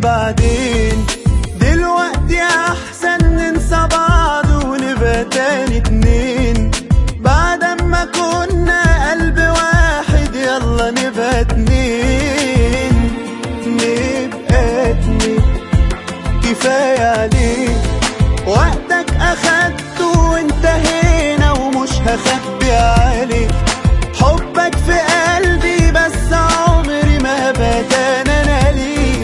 بعدين دلوقتي احسن ننسى بعض ونبقى تاني اتنين بعد ما كنا قلب واحد يلا نبقى اتنين نبقى اتنين كفاية عليك وقتك اخدته وانتهينا ومش هخبي عليك حبك في قلبي بس عمري ما بدان انا ليك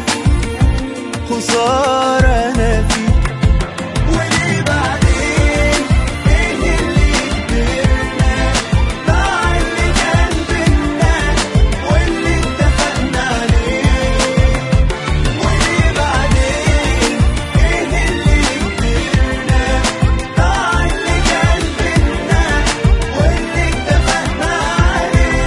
خسارة انا فيك وليه بعدين ايه اللي كبرنا ضاع اللي كان بينا واللي اتفقنا عليه وليه بعدين ايه اللي كبرنا ضاع اللي كان بينا واللي اتفقنا عليه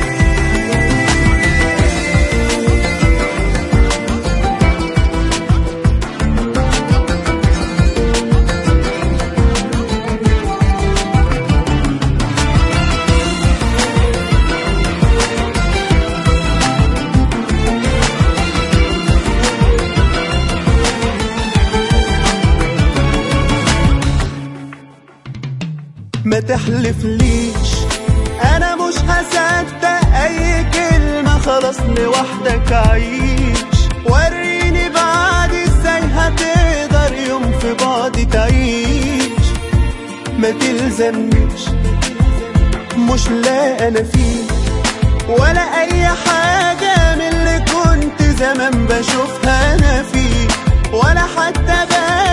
ما تحلفليش انا مش هصدق اي كلمة خلاص لوحدك عيش وريني بعد ازاي هتقدر يوم في بعض تعيش ما تلزمنيش مش لا انا فيه ولا اي حاجة من اللي كنت زمان بشوفها انا فيه ولا حتى بقى